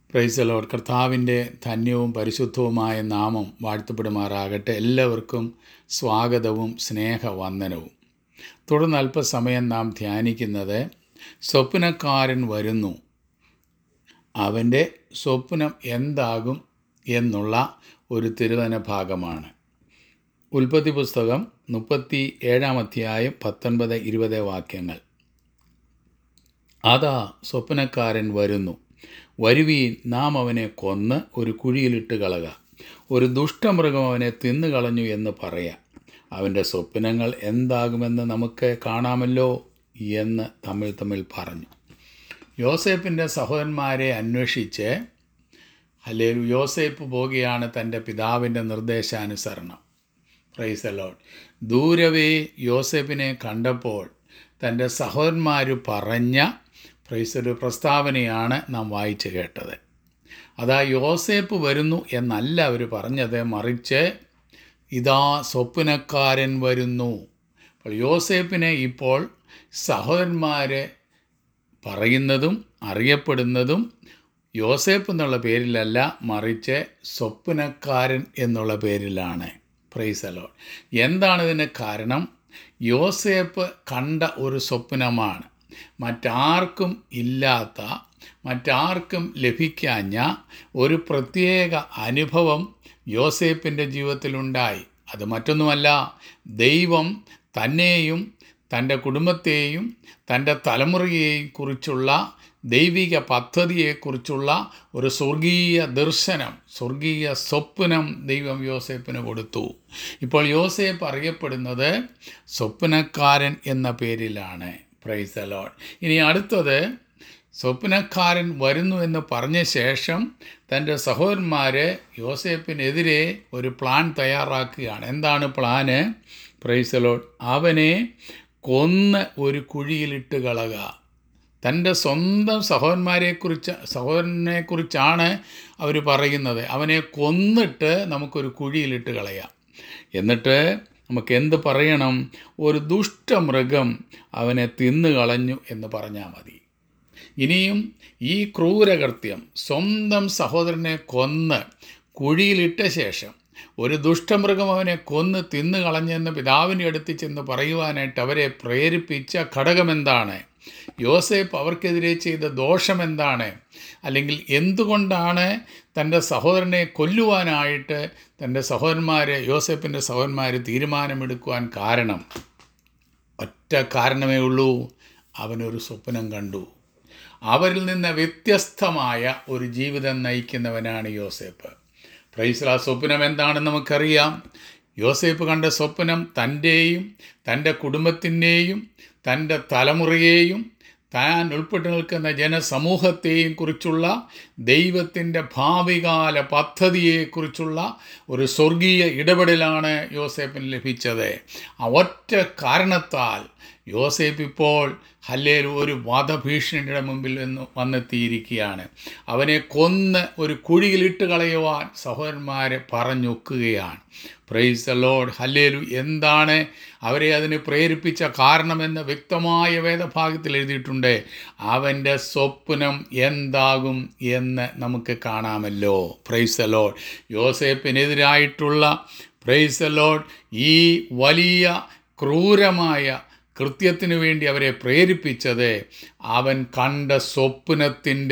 പ്രൈസലോർ കർത്താവിൻ്റെ ധന്യവും പരിശുദ്ധവുമായ നാമം വാഴ്ത്തപ്പെടുമാറാകട്ടെ എല്ലാവർക്കും സ്വാഗതവും സ്നേഹവന്ദനവും തുടർന്ന് അല്പസമയം നാം ധ്യാനിക്കുന്നത് സ്വപ്നക്കാരൻ വരുന്നു അവൻ്റെ സ്വപ്നം എന്താകും എന്നുള്ള ഒരു തിരുവന ഭാഗമാണ് ഉൽപ്പത്തി പുസ്തകം മുപ്പത്തി ഏഴാം അധ്യായം പത്തൊൻപത് ഇരുപത് വാക്യങ്ങൾ അതാ സ്വപ്നക്കാരൻ വരുന്നു വരുവീൻ നാം അവനെ കൊന്ന് ഒരു കുഴിയിലിട്ട് കളക ഒരു ദുഷ്ടമൃഗം അവനെ തിന്നുകളഞ്ഞു എന്ന് പറയാം അവൻ്റെ സ്വപ്നങ്ങൾ എന്താകുമെന്ന് നമുക്ക് കാണാമല്ലോ എന്ന് തമ്മിൽ തമ്മിൽ പറഞ്ഞു യോസേപ്പിൻ്റെ സഹോദരന്മാരെ അന്വേഷിച്ച് അല്ലെങ്കിൽ യോസേപ്പ് പോകുകയാണ് തൻ്റെ പിതാവിൻ്റെ നിർദ്ദേശാനുസരണം പ്രൈസ് അലോട്ട് ദൂരവേ യോസേപ്പിനെ കണ്ടപ്പോൾ തൻ്റെ സഹോദരന്മാർ പറഞ്ഞ പ്രൈസ് ഒരു പ്രസ്താവനയാണ് നാം വായിച്ചു കേട്ടത് അതാ യോസേപ്പ് വരുന്നു എന്നല്ല അവർ പറഞ്ഞത് മറിച്ച് ഇതാ സ്വപ്നക്കാരൻ വരുന്നു അപ്പോൾ യോസേപ്പിനെ ഇപ്പോൾ സഹോദരന്മാരെ പറയുന്നതും അറിയപ്പെടുന്നതും യോസേപ്പ് എന്നുള്ള പേരിലല്ല മറിച്ച് സ്വപ്നക്കാരൻ എന്നുള്ള പേരിലാണ് പ്രൈസലോ എന്താണ് ഇതിന് കാരണം യോസേപ്പ് കണ്ട ഒരു സ്വപ്നമാണ് മറ്റാർക്കും ഇല്ലാത്ത മറ്റാർക്കും ലഭിക്കാഞ്ഞ ഒരു പ്രത്യേക അനുഭവം യോസേപ്പിൻ്റെ ജീവിതത്തിലുണ്ടായി അത് മറ്റൊന്നുമല്ല ദൈവം തന്നെയും തൻ്റെ കുടുംബത്തെയും തൻ്റെ തലമുറയെയും കുറിച്ചുള്ള ദൈവിക പദ്ധതിയെക്കുറിച്ചുള്ള ഒരു സ്വർഗീയ ദർശനം സ്വർഗീയ സ്വപ്നം ദൈവം യോസേപ്പിന് കൊടുത്തു ഇപ്പോൾ യോസേപ്പ് അറിയപ്പെടുന്നത് സ്വപ്നക്കാരൻ എന്ന പേരിലാണ് പ്രൈസ് അലോൺ ഇനി അടുത്തത് സ്വപ്നക്കാരൻ വരുന്നു എന്ന് പറഞ്ഞ ശേഷം തൻ്റെ സഹോദരന്മാർ യോസേപ്പിനെതിരെ ഒരു പ്ലാൻ തയ്യാറാക്കുകയാണ് എന്താണ് പ്ലാന് പ്രൈസലോൺ അവനെ കൊന്ന് ഒരു കുഴിയിലിട്ട് കളക തൻ്റെ സ്വന്തം സഹോദരന്മാരെക്കുറിച്ച് സഹോദരനെക്കുറിച്ചാണ് അവർ പറയുന്നത് അവനെ കൊന്നിട്ട് നമുക്കൊരു കുഴിയിലിട്ട് കളയാം എന്നിട്ട് നമുക്ക് എന്ത് പറയണം ഒരു ദുഷ്ടമൃഗം അവനെ തിന്നു കളഞ്ഞു എന്ന് പറഞ്ഞാൽ മതി ഇനിയും ഈ ക്രൂരകൃത്യം സ്വന്തം സഹോദരനെ കൊന്ന് കുഴിയിലിട്ട ശേഷം ഒരു ദുഷ്ടമൃഗം അവനെ കൊന്ന് തിന്നു കളഞ്ഞെന്ന് പിതാവിൻ്റെ അടുത്ത് ചെന്ന് പറയുവാനായിട്ട് അവരെ പ്രേരിപ്പിച്ച ഘടകമെന്താണ് യോസേപ്പ് അവർക്കെതിരെ ചെയ്ത ദോഷമെന്താണ് അല്ലെങ്കിൽ എന്തുകൊണ്ടാണ് തൻ്റെ സഹോദരനെ കൊല്ലുവാനായിട്ട് തൻ്റെ സഹോദരന്മാർ യോസേപ്പിൻ്റെ സഹോദരന്മാർ തീരുമാനമെടുക്കുവാൻ കാരണം ഒറ്റ കാരണമേ ഉള്ളൂ അവനൊരു സ്വപ്നം കണ്ടു അവരിൽ നിന്ന് വ്യത്യസ്തമായ ഒരു ജീവിതം നയിക്കുന്നവനാണ് യോസേപ്പ് പ്രൈസ്ല സ്വപ്നം എന്താണെന്ന് നമുക്കറിയാം യോസേപ്പ് കണ്ട സ്വപ്നം തൻ്റെയും തൻ്റെ കുടുംബത്തിൻ്റെയും തൻ്റെ തലമുറയെയും താൻ ഉൾപ്പെട്ടു നിൽക്കുന്ന ജനസമൂഹത്തെയും കുറിച്ചുള്ള ദൈവത്തിൻ്റെ ഭാവികാല പദ്ധതിയെക്കുറിച്ചുള്ള ഒരു സ്വർഗീയ ഇടപെടലാണ് യോസേപ്പിന് ലഭിച്ചത് ആ ഒറ്റ കാരണത്താൽ യോസേപ്പ് ഇപ്പോൾ ഹല്ലേൽ ഒരു വധഭീഷണിയുടെ മുമ്പിൽ നിന്ന് വന്നെത്തിയിരിക്കുകയാണ് അവനെ കൊന്ന് ഒരു കുഴിയിലിട്ട് കളയുവാൻ സഹോദരന്മാരെ പറഞ്ഞൊക്കുകയാണ് പ്രൈസ് ദ ലോഡ് ഹല്ലേലു എന്താണ് അവരെ അതിന് പ്രേരിപ്പിച്ച കാരണമെന്ന് വ്യക്തമായ വേദഭാഗത്തിൽ എഴുതിയിട്ടുണ്ട് അവൻ്റെ സ്വപ്നം എന്താകും എന്ന് നമുക്ക് കാണാമല്ലോ പ്രൈസ് ദ ലോഡ് യോസേപ്പിനെതിരായിട്ടുള്ള പ്രൈസ് ദ ലോഡ് ഈ വലിയ ക്രൂരമായ കൃത്യത്തിനു വേണ്ടി അവരെ പ്രേരിപ്പിച്ചത് അവൻ കണ്ട സ്വപ്നത്തിൻ്റെ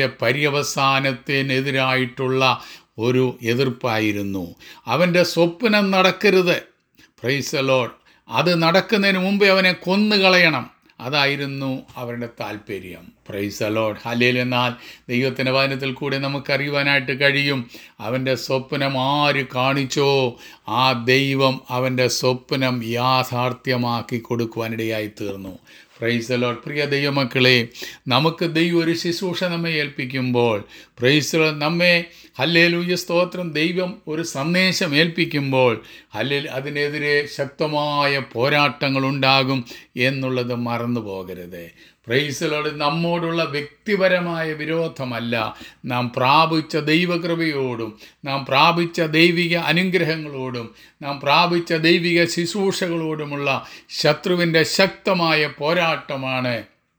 പര്യവസാനത്തിനെതിരായിട്ടുള്ള ഒരു എതിർപ്പായിരുന്നു അവൻ്റെ സ്വപ്നം നടക്കരുത് പ്രൈസലോഡ് അത് നടക്കുന്നതിന് മുമ്പേ അവനെ കൊന്നുകളയണം അതായിരുന്നു അവരുടെ താല്പര്യം പ്രൈസ് അലോഡ് ഹലേൽ എന്നാൽ ദൈവത്തിൻ്റെ വചനത്തിൽ കൂടെ നമുക്കറിയുവാനായിട്ട് കഴിയും അവൻ്റെ സ്വപ്നം ആര് കാണിച്ചോ ആ ദൈവം അവൻ്റെ സ്വപ്നം യാഥാർത്ഥ്യമാക്കി കൊടുക്കുവാനിടയായി തീർന്നു പ്രൈസ് അലോഡ് പ്രിയ ദൈവമക്കളെ നമുക്ക് ദൈവം ഒരു ശുശ്രൂഷ നമ്മെ ഏൽപ്പിക്കുമ്പോൾ പ്രൈസ് നമ്മെ ഹല്ലേലൂയ സ്തോത്രം ദൈവം ഒരു സന്ദേശം ഏൽപ്പിക്കുമ്പോൾ ഹല്ലേൽ അതിനെതിരെ ശക്തമായ പോരാട്ടങ്ങളുണ്ടാകും എന്നുള്ളത് മറന്നു പോകരുത് പ്രൈസലോട് നമ്മോടുള്ള വ്യക്തിപരമായ വിരോധമല്ല നാം പ്രാപിച്ച ദൈവകൃപയോടും നാം പ്രാപിച്ച ദൈവിക അനുഗ്രഹങ്ങളോടും നാം പ്രാപിച്ച ദൈവിക ശുശ്രൂഷകളോടുമുള്ള ശത്രുവിൻ്റെ ശക്തമായ പോരാട്ടമാണ്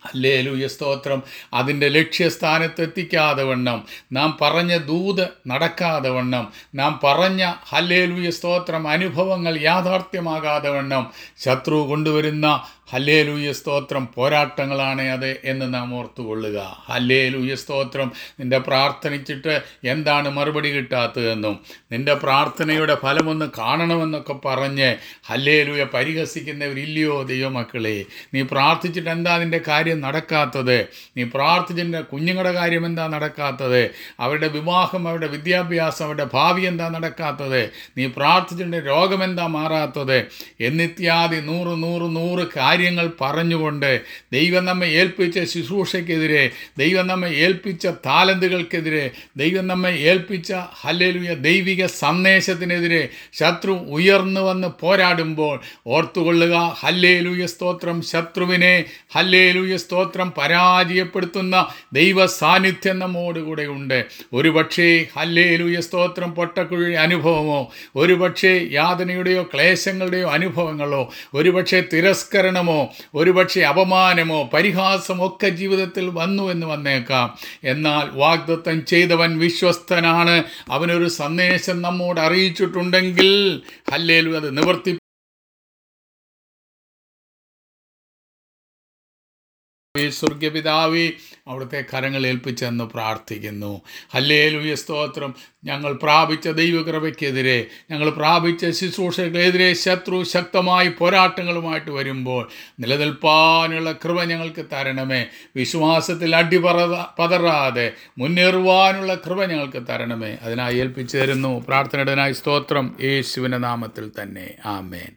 ഹല്ലേലൂയ സ്തോത്രം അതിൻ്റെ ലക്ഷ്യസ്ഥാനത്ത് എത്തിക്കാതെ വണ്ണം നാം പറഞ്ഞ ദൂത് നടക്കാതെ വണ്ണം നാം പറഞ്ഞ ഹല്ലേലൂയ സ്തോത്രം അനുഭവങ്ങൾ യാഥാർത്ഥ്യമാകാതെ വണ്ണം ശത്രു കൊണ്ടുവരുന്ന ഹല്ലേലൂയ സ്തോത്രം പോരാട്ടങ്ങളാണ് അത് എന്ന് നാം ഓർത്തുകൊള്ളുക ഹല്ലേലൂയ സ്തോത്രം നിന്റെ പ്രാർത്ഥനിച്ചിട്ട് എന്താണ് മറുപടി കിട്ടാത്തതെന്നും നിന്റെ പ്രാർത്ഥനയുടെ ഫലമൊന്ന് കാണണമെന്നൊക്കെ പറഞ്ഞ് ഹല്ലേലൂയ പരിഹസിക്കുന്നവരില്ലയോ ദൈവമക്കളെ നീ പ്രാർത്ഥിച്ചിട്ട് എന്താ നിന്റെ കാര്യം നടക്കാത്തത് നീ പ്രാർത്ഥിച്ചിട്ട് കുഞ്ഞുങ്ങളുടെ കാര്യം എന്താ നടക്കാത്തത് അവരുടെ വിവാഹം അവരുടെ വിദ്യാഭ്യാസം അവരുടെ ഭാവി എന്താ നടക്കാത്തത് നീ പ്രാർത്ഥിച്ചിട്ട് രോഗം എന്താ മാറാത്തത് എന്നിത്യാദി നൂറ് നൂറ് നൂറ് കാര്യങ്ങൾ പറഞ്ഞുകൊണ്ട് ദൈവം നമ്മെ ഏൽപ്പിച്ച ശുശ്രൂഷയ്ക്കെതിരെ ദൈവം നമ്മെ ഏൽപ്പിച്ച താലന്തുകൾക്കെതിരെ ദൈവം നമ്മെ ഏൽപ്പിച്ച ഹല്ലേലൂയ ദൈവിക സന്ദേശത്തിനെതിരെ ശത്രു ഉയർന്നു വന്ന് പോരാടുമ്പോൾ ഓർത്തുകൊള്ളുക ഹല്ലേലൂയ സ്തോത്രം ശത്രുവിനെ ഹല്ലേലൂയ സ്തോത്രം പരാജയപ്പെടുത്തുന്ന ദൈവ സാന്നിധ്യം നമ്മോടുകൂടെ ഉണ്ട് ഒരുപക്ഷേ ഹല്ലേലൂയ സ്തോത്രം പൊട്ടക്കുഴി അനുഭവമോ ഒരുപക്ഷേ യാതനയുടെയോ ക്ലേശങ്ങളുടെയോ അനുഭവങ്ങളോ ഒരുപക്ഷെ തിരസ്കരണമോ ഒരുപക്ഷെ അപമാനമോ പരിഹാസമോ ഒക്കെ ജീവിതത്തിൽ വന്നു എന്ന് വന്നേക്കാം എന്നാൽ വാഗ്ദത്തം ചെയ്തവൻ വിശ്വസ്തനാണ് അവനൊരു സന്ദേശം നമ്മോട് അറിയിച്ചിട്ടുണ്ടെങ്കിൽ ഹല്ലേലു അത് നിവർത്തി സ്വർഗപിതാവി അവിടുത്തെ കരങ്ങൾ ഏൽപ്പിച്ചെന്ന് പ്രാർത്ഥിക്കുന്നു ഹല്ലേലൂയ സ്തോത്രം ഞങ്ങൾ പ്രാപിച്ച ദൈവകൃപയ്ക്കെതിരെ ഞങ്ങൾ പ്രാപിച്ച ശുശ്രൂഷകൾക്കെതിരെ ശത്രു ശക്തമായി പോരാട്ടങ്ങളുമായിട്ട് വരുമ്പോൾ നിലനിൽപ്പാനുള്ള കൃപ ഞങ്ങൾക്ക് തരണമേ വിശ്വാസത്തിൽ അടിപറ പതറാതെ മുന്നേറുവാനുള്ള കൃപ ഞങ്ങൾക്ക് തരണമേ അതിനായി ഏൽപ്പിച്ചു തരുന്നു പ്രാർത്ഥനയുടേനായി സ്തോത്രം യേശുവിൻ്റെ നാമത്തിൽ തന്നെ ആമേൻ